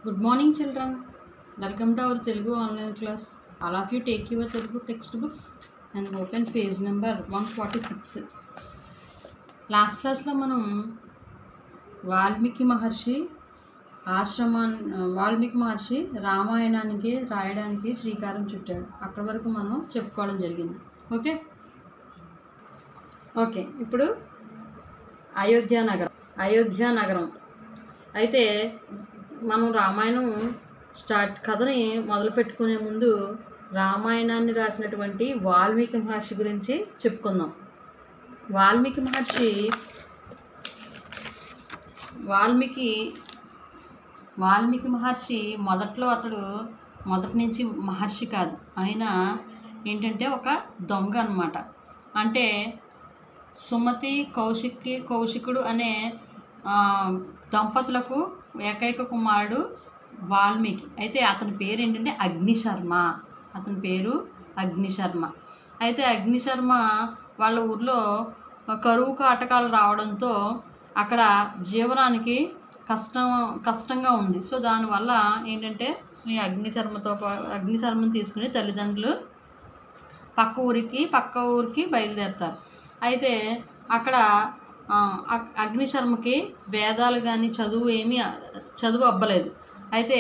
Good morning, children. Welcome to our Telugu online class. All of you take your Telugu textbooks and open page number 146. Last క్లాస్లో మనం వాల్మీకి మహర్షి ఆశ్రమాన్ వాల్మీకి మహర్షి రామాయణానికి రాయడానికి శ్రీకారం చుట్టాడు అక్కడి వరకు మనం చెప్పుకోవడం జరిగింది ఓకే ఓకే ఇప్పుడు అయోధ్య నగరం అయోధ్య నగరం అయితే మనం రామాయణం స్టార్ట్ కథని మొదలు పెట్టుకునే ముందు రామాయణాన్ని రాసినటువంటి వాల్మీకి మహర్షి గురించి చెప్పుకుందాం వాల్మీకి మహర్షి వాల్మీకి వాల్మీకి మహర్షి మొదట్లో అతడు మొదటి నుంచి మహర్షి కాదు ఆయన ఏంటంటే ఒక దొంగ అన్నమాట అంటే సుమతి కౌశిక్కి కౌశికుడు అనే ఆ, దంపతులకు ఏకైక కుమారుడు వాల్మీకి అయితే అతని పేరు ఏంటంటే అగ్నిశర్మ అతని పేరు అగ్నిశర్మ అయితే అగ్నిశర్మ వాళ్ళ ఊర్లో కరువు కాటకాలు రావడంతో అక్కడ జీవనానికి కష్టం కష్టంగా ఉంది సో దానివల్ల ఏంటంటే ఈ అగ్నిశర్మతో పా- అగ్నిశర్మని తీసుకుని తల్లిదండ్రులు పక్క ఊరికి పక్క ఊరికి బయలుదేరుతారు అయితే అక్కడ ఆ, అగ్- అగ్నిశర్మకి వేదాలు కానీ చదువు ఏమీ చదువు అబ్బలేదు అయితే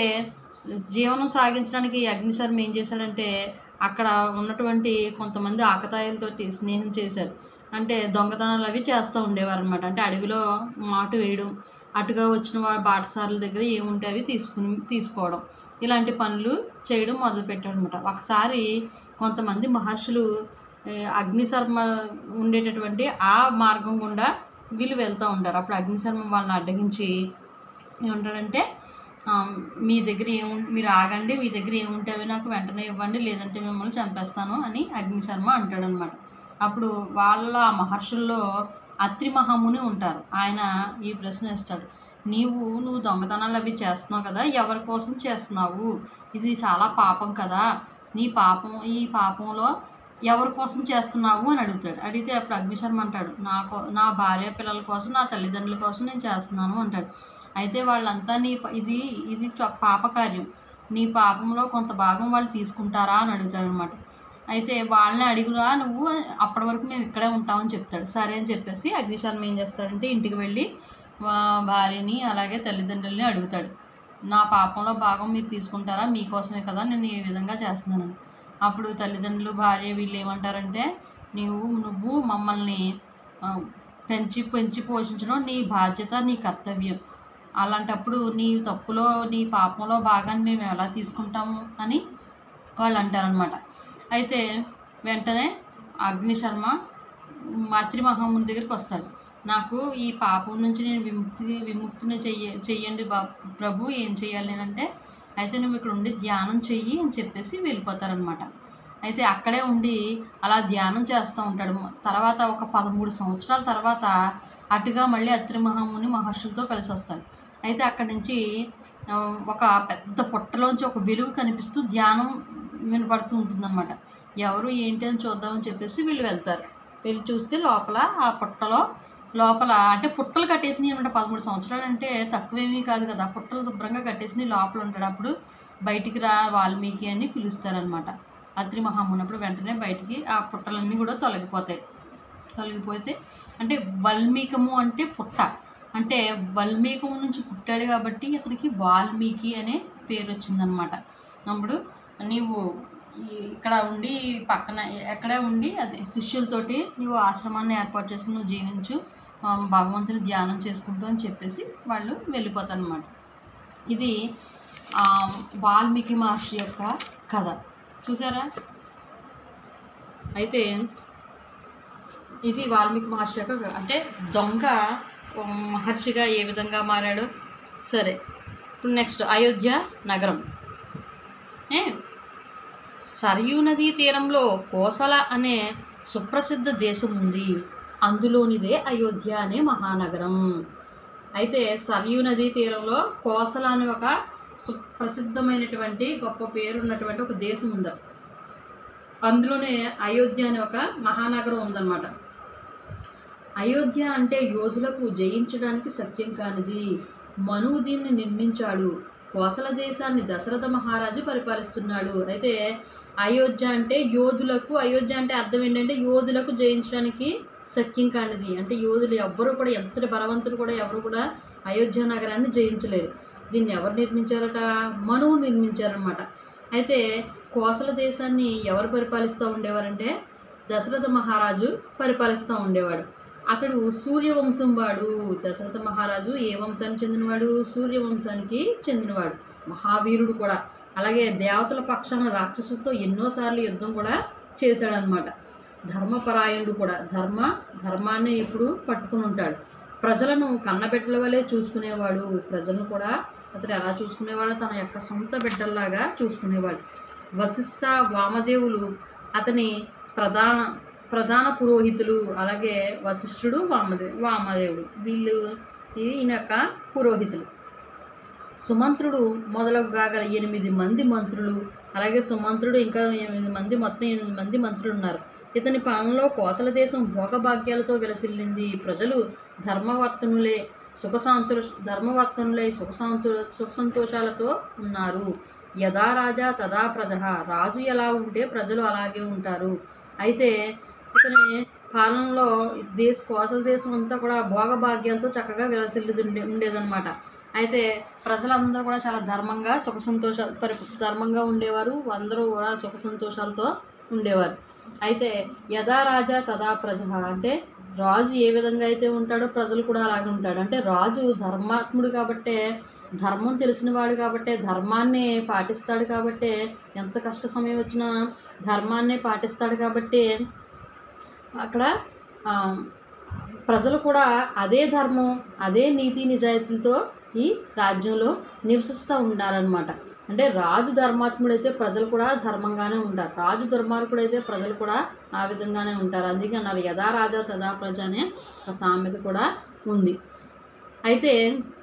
జీవనం సాగించడానికి ఈ అగ్నిశర్మ ఏం చేశాడంటే అక్కడ ఉన్నటువంటి కొంతమంది ఆకతాయిలతోటి స్నేహం చేశాడు అంటే దొంగతనాలు అవి చేస్తూ ఉండేవారు అనమాట అంటే అడవిలో మాటు వేయడం అటుగా వచ్చిన వాడు బాటసారుల దగ్గర ఏముంటే అవి తీసుకుని తీసుకోవడం ఇలాంటి పనులు చేయడం మొదలుపెట్టాడు అనమాట ఒకసారి కొంతమంది మహర్షులు ఏ, అగ్నిశర్మ ఉండేటటువంటి ఆ మార్గం గుండా వీళ్ళు వెళ్తూ ఉంటారు అప్పుడు అగ్నిశర్మ వాళ్ళని అడ్డగించి ఏమంటాడంటే ఆ, మీ దగ్గర ఏము మీరు ఆగండి మీ దగ్గర ఏముంటే అవి నాకు వెంటనే ఇవ్వండి లేదంటే మిమ్మల్ని చంపేస్తాను అని అగ్నిశర్మ అంటాడనమాట అప్పుడు వాళ్ళ మహర్షుల్లో అత్రి మహాముని ఉంటారు ఆయన ఈ ప్రశ్న ఇస్తాడు నీవు నువ్వు దొంగతనాలు అవి చేస్తున్నావు కదా ఎవరి కోసం చేస్తున్నావు ఇది చాలా పాపం కదా నీ పాపం ఈ పాపంలో ఎవరి కోసం చేస్తున్నావు అని అడుగుతాడు అడిగితే అప్పుడు అగ్నిశర్మ అంటాడు నా కో నా భార్య పిల్లల కోసం నా తల్లిదండ్రుల కోసం నేను చేస్తున్నాను అంటాడు అయితే వాళ్ళంతా నీ ప- ఇది ఇది చ- పాపకార్యం నీ పాపంలో కొంత భాగం వాళ్ళు తీసుకుంటారా అని అడుగుతాడు అనమాట అయితే వాళ్ళని అడిగురా నువ్వు అప్పటి వరకు మేము ఇక్కడే ఉంటామని చెప్తాడు సరే అని చెప్పేసి అగ్నిశర్మ ఏం చేస్తాడంటే ఇంటికి వెళ్ళి వా- భార్యని అలాగే తల్లిదండ్రుల్ని అడుగుతాడు నా పాపంలో భాగం మీరు తీసుకుంటారా మీకోసమే కదా నేను ఈ విధంగా చేస్తున్నాను అప్పుడు తల్లిదండ్రులు భార్య వీళ్ళు ఏమంటారంటే నీవు నువ్వు మమ్మల్ని ఆ, పెంచి పెంచి పోషించడం నీ బాధ్యత నీ కర్తవ్యం అలాంటప్పుడు నీ తప్పులో నీ పాపంలో భాగాన్ని మేము ఎలా తీసుకుంటాము అని వాళ్ళు అంటారనమాట అయితే వెంటనే అగ్నిశర్మ మాతృ మహాముని దగ్గరికి వస్తాడు నాకు ఈ పాపం నుంచి నేను విముక్తి విముక్తిని చెయ్య చెయ్యండి బా ప్రభు ఏం చేయాలి నేనంటే అయితే నువ్వు ఇక్కడ ఉండి ధ్యానం చెయ్యి అని చెప్పేసి వెళ్ళిపోతారనమాట అయితే అక్కడే ఉండి అలా ధ్యానం చేస్తూ ఉంటాడు తర్వాత ఒక పదమూడు సంవత్సరాల తర్వాత అటుగా మళ్ళీ అత్రి మహాముని మహర్షులతో కలిసి వస్తాడు అయితే అక్కడి నుంచి ఆ, ఒక పెద్ద పుట్టలోంచి ఒక వెలుగు కనిపిస్తూ ధ్యానం వినపడుతూ ఉంటుందన్నమాట ఎవరు ఏంటి అని చూద్దామని చెప్పేసి వీళ్ళు వెళ్తారు వెళ్ళి చూస్తే లోపల ఆ పుట్టలో లోపల అంటే పుట్టలు కట్టేసినాయి అనమాట పదమూడు సంవత్సరాలు అంటే తక్కువేమీ కాదు కదా పుట్టలు శుభ్రంగా కట్టేసి లోపల ఉంటాడు అప్పుడు బయటికి రా వాల్మీకి అని పిలుస్తారనమాట అత్రి మహాముని అప్పుడు వెంటనే బయటికి ఆ పుట్టలన్నీ కూడా తొలగిపోతాయి తొలగిపోతే అంటే వల్మీకము అంటే పుట్ట అంటే వల్మీకము నుంచి పుట్టాడు కాబట్టి ఇతనికి వాల్మీకి అనే పేరు వచ్చిందనమాట అప్పుడు నీవు ఈ- ఇక్కడ ఉండి పక్కన ఎక్కడే ఉండి అదే శిష్యులతోటి నీవు ఆశ్రమాన్ని ఏర్పాటు చేసుకుని నువ్వు జీవించు ఆ, భగవంతుని ధ్యానం చేసుకుంటూ అని చెప్పేసి వాళ్ళు వెళ్ళిపోతారు అనమాట ఇది ఆ, వాల్మీకి మహర్షి యొక్క కథ చూసారా అయితే ఇది వాల్మీకి మహర్షి యొక్క కథ. అంటే దొంగ ఒక మహర్షిగా ఏ విధంగా మారాడు సరే ఇప్పుడు నెక్స్ట్ అయోధ్య నగరం ఏ సరయూ నదీ తీరంలో కోసల అనే సుప్రసిద్ధ దేశం ఉంది అందులోనిదే అయోధ్య అనే మహానగరం అయితే సరయూ నదీ తీరంలో కోసల అనే ఒక సుప్రసిద్ధమైనటువంటి గొప్ప పేరు ఉన్నటువంటి ఒక దేశం ఉంది అందులోనే అయోధ్య అనే ఒక మహానగరం ఉందన్నమాట అయోధ్య అంటే యోధులకు జయించడానికి సత్యం కానిది మనువు దీన్ని నిర్మించాడు కోసల దేశాన్ని దశరథ మహారాజు పరిపాలిస్తున్నాడు అయితే అయోధ్య అంటే యోధులకు అయోధ్య అంటే అర్థం ఏంటంటే యోధులకు జయించడానికి సఖ్యం కానిది అంటే యోధులు ఎవ్వరూ కూడా ఎంతటి బలవంతులు కూడా ఎవరు కూడా అయోధ్య నగరాన్ని జయించలేరు దీన్ని ఎవరు నిర్మించారట మనువు నిర్మించారనమాట అయితే కోసల దేశాన్ని ఎవరు పరిపాలిస్తూ ఉండేవారంటే దశరథ మహారాజు పరిపాలిస్తూ ఉండేవాడు అతడు సూర్యవంశం వాడు దశరథ మహారాజు ఏ వంశానికి చెందినవాడు సూర్యవంశానికి చెందినవాడు మహావీరుడు కూడా అలాగే దేవతల పక్షాన రాక్షసులతో ఎన్నోసార్లు యుద్ధం కూడా చేశాడనమాట ధర్మపరాయణుడు కూడా ధర్మ ధర్మాన్ని ఎప్పుడు పట్టుకుని ఉంటాడు ప్రజలను కన్నబిడ్డల వలె చూసుకునేవాడు ప్రజలను కూడా అతడు ఎలా చూసుకునేవాడు తన యొక్క సొంత బిడ్డల్లాగా చూసుకునేవాడు వశిష్ఠ వామదేవులు అతని ప్రధాన ప్రధాన పురోహితులు అలాగే వశిష్ఠుడు వామదే వామదేవుడు వీళ్ళు ఈయన యొక్క పురోహితులు సుమంత్రుడు మొదలగుగా గల ఎనిమిది మంది మంత్రులు అలాగే సుమంత్రుడు ఇంకా ఎనిమిది మంది మొత్తం ఎనిమిది మంది మంత్రులు ఉన్నారు ఇతని పాలనలో కోసల దేశం భోగభాగ్యాలతో విలసిల్లింది ప్రజలు ధర్మవర్తనులే సుఖశాంతులు ధర్మవర్తనులై సుఖశాంతు సుఖ సంతోషాలతో ఉన్నారు యథా రాజా తదా ప్రజ రాజు ఎలా ఉంటే ప్రజలు అలాగే ఉంటారు అయితే ఇతని పాలనలో దేశ కోసల దేశం అంతా కూడా భోగభాగ్యాలతో చక్కగా విలసిల్లి ఉండే ఉండేదన్నమాట అయితే ప్రజలందరూ కూడా చాలా ధర్మంగా సుఖ సంతోష పరి ధర్మంగా ఉండేవారు అందరూ కూడా సుఖ సంతోషాలతో ఉండేవారు అయితే యథా రాజా తదా ప్రజ అంటే రాజు ఏ విధంగా అయితే ఉంటాడో ప్రజలు కూడా అలాగే ఉంటాడు అంటే రాజు ధర్మాత్ముడు కాబట్టే ధర్మం తెలిసినవాడు కాబట్టే ధర్మాన్ని పాటిస్తాడు కాబట్టే ఎంత కష్ట సమయం వచ్చినా ధర్మాన్నే పాటిస్తాడు కాబట్టి అక్కడ ఆ, ప్రజలు కూడా అదే ధర్మం అదే నీతి నిజాయితీలతో ఈ రాజ్యంలో నివసిస్తూ ఉండాలన్నమాట అంటే రాజు ధర్మాత్ముడైతే ప్రజలు కూడా ధర్మంగానే ఉంటారు రాజు ధర్మాత్ముడైతే ప్రజలు కూడా ఆ విధంగానే ఉంటారు అందుకే అన్నారు యథా రాజా తదా ప్రజ అనే ఒక సామెత కూడా ఉంది అయితే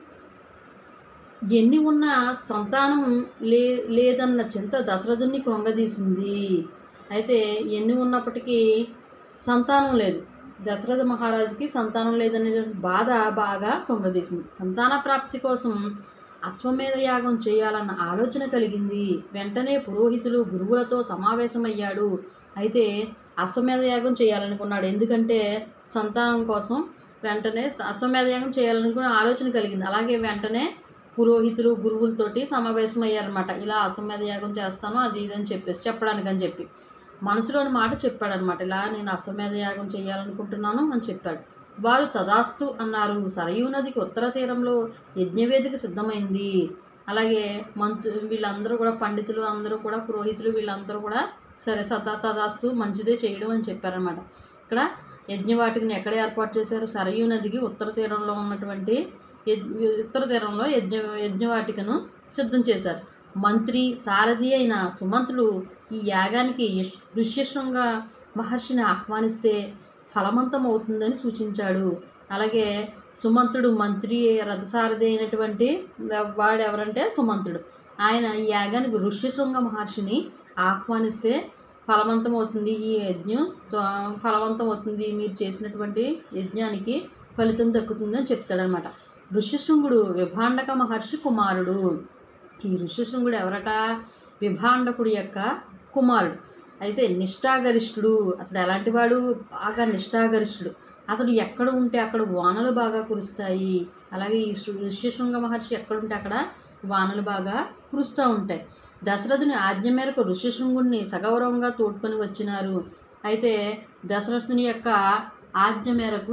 ఎన్ని ఉన్నా సంతానం లే లేదన్న చింత దశరథుని కృంగదీసింది అయితే ఎన్ని ఉన్నప్పటికీ సంతానం లేదు దశరథ మహారాజుకి సంతానం లేదనే బాధ బాగా కృంగదీసింది సంతాన ప్రాప్తి కోసం అశ్వమేధ యాగం చేయాలన్న ఆలోచన కలిగింది వెంటనే పురోహితులు గురువులతో సమావేశమయ్యాడు అయితే అశ్వమేధ యాగం చేయాలనుకున్నాడు ఎందుకంటే సంతానం కోసం వెంటనే అశ్వమేధ యాగం చేయాలనుకున్న ఆలోచన కలిగింది అలాగే వెంటనే పురోహితులు గురువులతోటి సమావేశం అయ్యారనమాట ఇలా అశ్వమేధ యాగం చేస్తాను అది ఇది అని చెప్పేసి చెప్పడానికి అని చెప్పి మనసులోని మాట చెప్పాడనమాట ఇలా నేను అశ్వమేధ యాగం చేయాలనుకుంటున్నాను అని చెప్పాడు వారు తదాస్తు అన్నారు సరయూ నదికి ఉత్తర తీరంలో యజ్ఞవేదిక సిద్ధమైంది అలాగే మంత్రు వీళ్ళందరూ కూడా పండితులు అందరూ కూడా పురోహితులు వీళ్ళందరూ కూడా సరే సదా తదాస్తు మంచిదే చేయడం అని చెప్పారనమాట ఇక్కడ యజ్ఞవాటికని ఎక్కడ ఏర్పాటు చేశారు సరయూ నదికి ఉత్తర తీరంలో ఉన్నటువంటి యజ్- ఉత్తర తీరంలో యజ్ఞ యజ్ఞవాటికను సిద్ధం చేశారు మంత్రి సారథి అయిన సుమంతుడు ఈ యాగానికి యశ్- ఋష్యశృంగ మహర్షిని ఆహ్వానిస్తే ఫలవంతం అవుతుందని సూచించాడు అలాగే సుమంతుడు మంత్రి రథసారథి అయినటువంటి వాడు ఎవరంటే సుమంతుడు ఆయన ఈ యాగానికి ఋష్యశృంగ మహర్షిని ఆహ్వానిస్తే ఫలవంతం అవుతుంది ఈ యజ్ఞం సో- ఫలవంతం అవుతుంది మీరు చేసినటువంటి యజ్ఞానికి ఫలితం దక్కుతుందని చెప్తాడనమాట ఋష్యశృంగుడు విభాండక మహర్షి కుమారుడు ఈ ఋష్యశృంగుడు ఎవరట విభాండకుడి యొక్క కుమారుడు అయితే నిష్ఠాగరిష్ఠుడు అతడు ఎలాంటి వాడు బాగా నిష్ఠాగరిష్ఠుడు అతడు ఎక్కడ ఉంటే అక్కడ వానలు బాగా కురుస్తాయి అలాగే ఈ శృ- ఋష్యశృంగ మహర్షి ఎక్కడ ఉంటే అక్కడ వానలు బాగా కురుస్తూ ఉంటాయి దశరథుని ఆజ్ఞ మేరకు ఋష్యశృంగుడిని సగౌరవంగా తోడ్కొని వచ్చినారు అయితే దశరథుని యొక్క ఆజ్ఞ మేరకు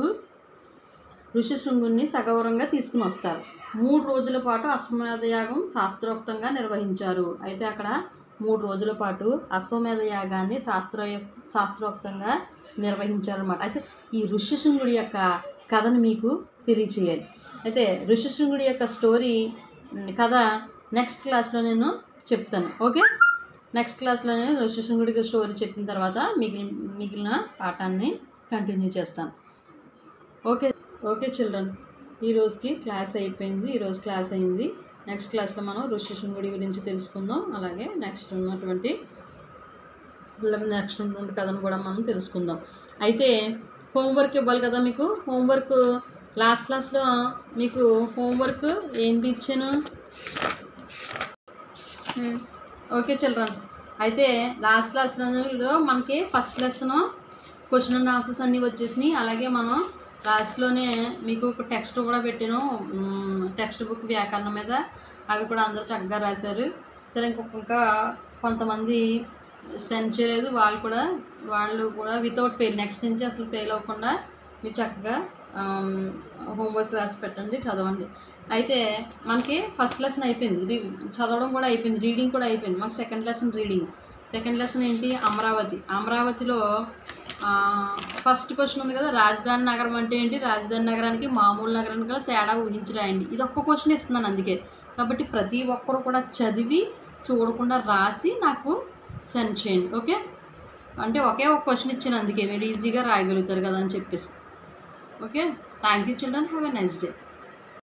ఋషిశృంగుని సగౌరవంగా తీసుకుని వస్తారు మూడు రోజుల పాటు అశ్వమేధ యాగం శాస్త్రోక్తంగా నిర్వహించారు అయితే అక్కడ మూడు రోజుల పాటు అశ్వమేధ యాగాన్ని శాస్త్ర శాస్త్రోక్తంగా నిర్వహించారన్నమాట అయితే ఈ ఋష్యశృంగుడి యొక్క కథను మీకు తెలియచేయాలి అయితే ఋష్యశృంగుడి యొక్క స్టోరీ ఉమ్, కథ నెక్స్ట్ క్లాస్లో నేను చెప్తాను ఓకే నెక్స్ట్ క్లాస్లో నేను ఋష్యశృంగుడికి స్టోరీ చెప్పిన తర్వాత మిగిలిన మిగిలిన పాఠాన్ని కంటిన్యూ చేస్తాను ఓకే ఓకే చిల్డ్రన్ ఈ రోజుకి క్లాస్ అయిపోయింది ఈరోజు క్లాస్ అయింది నెక్స్ట్ క్లాస్లో మనం ఋష్యశృంగుడి గురించి తెలుసుకుందాం అలాగే నెక్స్ట్ ఉన్నటువంటి నెక్స్ట్ ఉన్నటువంటి కథను కూడా మనం తెలుసుకుందాం అయితే హోంవర్క్ ఇవ్వాలి కదా మీకు హోంవర్క్ లాస్ట్ క్లాస్లో మీకు హోంవర్క్ ఏంటి ఇచ్చాను ఓకే చిల్డ్రన్ అయితే లాస్ట్ లెసన్లో మనకి first lesson question and answers అన్నీ వచ్చేసినాయి అలాగే మనం లాస్ట్లోనే మీకు ఒక టెక్స్ట్ కూడా పెట్టాను టెక్స్ట్ బుక్ వ్యాకరణం మీద అవి కూడా అందరూ చక్కగా రాశారు సరే ఇంకొక ఇంకా కొంతమంది సెండ్ చేయలేదు వాళ్ళు కూడా వాళ్ళు కూడా వితౌట్ ఫెయిల్ నెక్స్ట్ నుంచి అసలు ఫెయిల్ అవ్వకుండా మీరు చక్కగా హోంవర్క్ రాసి పెట్టండి చదవండి అయితే మనకి ఫస్ట్ లెసన్ అయిపోయింది రీ- చదవడం కూడా అయిపోయింది రీడింగ్ కూడా అయిపోయింది మనకి second lesson reading second lesson ఏంటి అమరావతి అమరావతిలో ఫస్ట్ క్వశ్చన్ ఉంది కదా రాజధాని నగరం అంటే ఏంటి రాజధాని నగరానికి మామూలు నగరానికి గల తేడా ఊహించి రాయండి ఇది ఒక్క క్వశ్చన్ ఇస్తున్నాను అందుకే కాబట్టి ప్రతి ఒక్కరు కూడా చదివి చూడకుండా రాసి నాకు సెండ్ చేయండి ఓకే అంటే ఒకే ఒక క్వశ్చన్ ఇచ్చాను అందుకే మీరు ఈజీగా రాయగలుగుతారు కదా అని చెప్పేసి okay thank you children have a nice day